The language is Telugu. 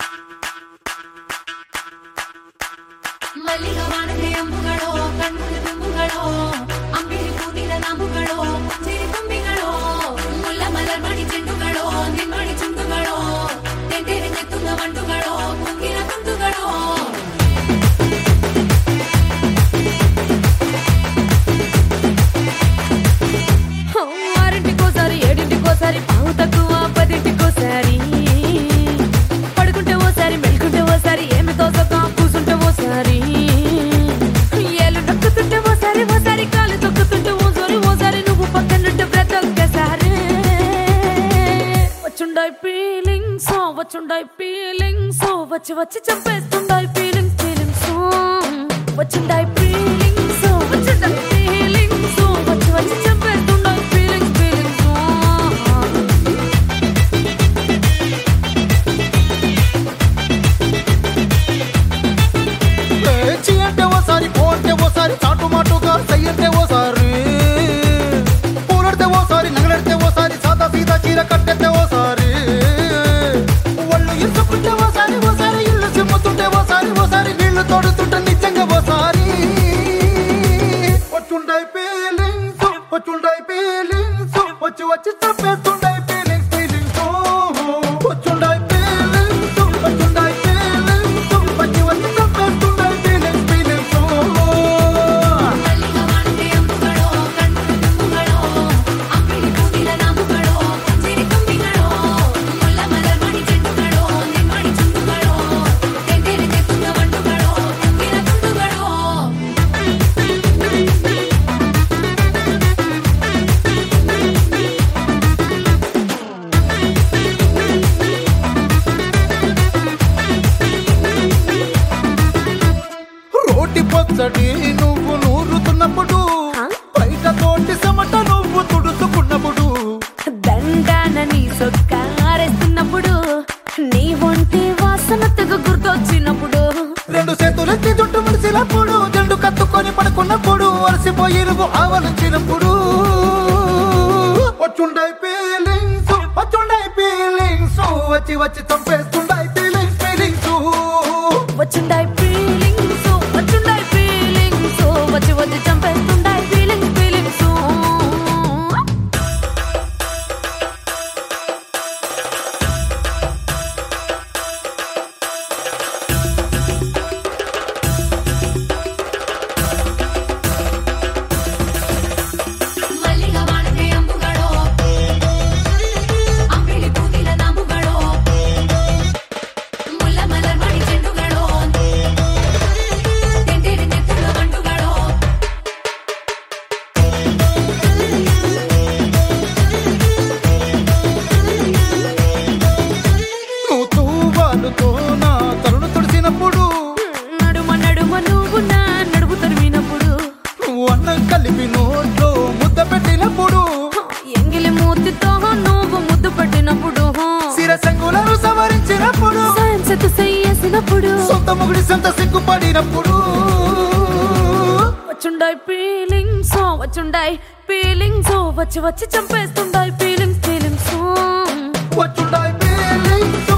ಮಲ್ಲಿಗ ವಾನದೆ ಅಂಬುಗಳೋ ಕಣ್ಮುಲ ತುಂಬುಗಳೋ ಅಂಬಿಳಿ ಹೂವಿನ ನಾಂಬುಗಳೋ ಸಿರಿ ತುಂಬಿಗಳೋ ಮುಲ್ಲ ಮಲರ್ ಮಣಿ ಚೆಂಡುಗಳೋ ನಿಮ್ಮಣಿ ಚುಂಡುಗಳೋ ತೆಂಟೆರೆ ತೆತ್ತುಂಗ ಮಂಡುಗಳೋ ಕುಂಗಿನ ಕುಂದುಗಳೋ ఆరింటికోసారి ఏడింటికోసారి పావు తక్కువ పదింటికోసారి పడుకుంటే ఓసారి మెలుకుంటే ఓసారి ఏమి తోసక కూసుంటే ఓసారి ఏళ్ళు నొక్కుతుంటే ఓసారి ఓసారి కాలు తొక్కుతుంటే ఓసారి ఓసారి నువ్వు పక్కనుంటే ప్రతి ఒక్కసారి వచ్చుండాయి ఫీలింగ్స్ వచ్చుండాయి ఫీలింగ్స్ వచ్చి వచ్చి చంపేస్తుండాయి ఫీలింగ్స్ ఫీలింగ్స్ వచ్చుండాయి ఫీలింగ్స్ వచ్చుండాయి ఫీలింగ్స్ వచ్చి వచ్చి చంపేస్తుండాయి ఫీలింగ్స్ ఫీలింగ్స్ పేచి అంటే ఓసారి పోంటే ఓసారి చాటు మాటుగా సయ్యంటే ఓసారి పూలడితే ఓసారి నగలడితే ఓసారి సాదా సీదా చీర కట్టెత్తే ఓసారి ఒళ్ళు ఇసుకుంటే ఓసారి ఓసారి ఇల్లు సిమ్ముతుంటే ఓసారి ఓసారి నీళ్లు తోడుతుంటే నిజంగా ఓసారి వచ్చుండై ఫీలింగ్స్ వచ్చుండై ఫీలింగ్స్ వచ్చి వచ్చి చంపేస్తుండై ఫీలింగ్స్ ఫీలింగ్స్ వచ్చుండై ఫీలింగ్స్ వచ్చుండై ఫీలింగ్స్ వచ్చి వచ్చి చంపేస్తుండై ఫీలింగ్స్ ఫీలింగ్స్ ಮಲ್ಲಿಗ ವಾನದೆ ಅಂಬುಗಳೋ ಕಣ್ಮುಲ ತುಂಬುಗಳೋ ಅಂಬಿಳಿ ಹೂವಿನ ನಾಂಬುಗಳೋ ಸಿರಿ ತುಂಬಿಗಳೋ ಮುಲ್ಲ ಮಲರ್ ಮಣಿ ಚೆಂಡುಗಳೋ ನಿಮ್ಮಣಿ ಚುಂಡುಗಳೋ ತೆಂಟೆರೆ ತೆತ್ತುಂಗ ಮಂಡುಗಳೋ ಕುಂಗಿನ ಕುಂದುಗಳೋ రోటి పచ్చడి నువ్వు నూరుతున్నప్పుడు బయట తోటి సమట నువ్వు తుడుచుకున్నప్పుడు దండాన నీ సొక్కారేస్తున్నప్పుడు నీ ఒంటి వాసన తెగ గుర్తొచ్చినప్పుడు రెండు చేతులెత్తి జుట్టు ముడిసినప్పుడు జండు కత్తుకొని పడుకున్నప్పుడు అలసిపోయి నువ్వు ఆవలించినప్పుడు వచ్చుండై ఫీలింగ్స్ వచ్చుండై ఫీలింగ్స్ వచ్చి వచ్చి చంపేస్తుండై ఫీలింగ్స్ ఫీలింగ్స్ వచ్చుండాయి ఫీలింగ్స్ వచ్చుండాయి ఫీలింగ్స్ వచ్చి వచ్చి చంపేస్తుండాయి ఫీలింగ్స్ ఫీలింగ్స్ ಮಲ್ಲಿಗ ವಾನದೆ ಅಂಬುಗಳೋ ಅಂಬಿಳಿ ಹೂವಿನ ನಾಂಬುಗಳೋ ಮುಲ್ಲ ಮಲರ್ ಮಣಿ ಚೆಂಡುಗಳೋ ತೆಂಟೆರೆ ತೆತ್ತುಂಗ ಮಂಡುಗಳೋ నువ్వు తూవాలుతో నా తరుణు తుడిసినప్పుడు నడుమ నడుమ నువ్వు నా నడుపు తరిమినప్పుడు నువ్వు అన్నం కలిపి నోట్లో ముద్ద పెట్టినప్పుడు ఎంగిలి మూతితో నువ్వు ముద్దు పెట్టినప్పుడు శిరసంగులను సవరించినప్పుడు సైన్స్ చేసినప్పుడు సొంత ముగుడి సొంత సిగ్గుపడినప్పుడు వచ్చుండాయి ఫీలింగ్స్ వచ్చుండాయి ఫీలింగ్స్ వచ్చి వచ్చి చంపేస్తుండాయి ఫీలింగ్స్ ఫీలింగ్స్ వచ్చుండాయి ఫీలింగ్స్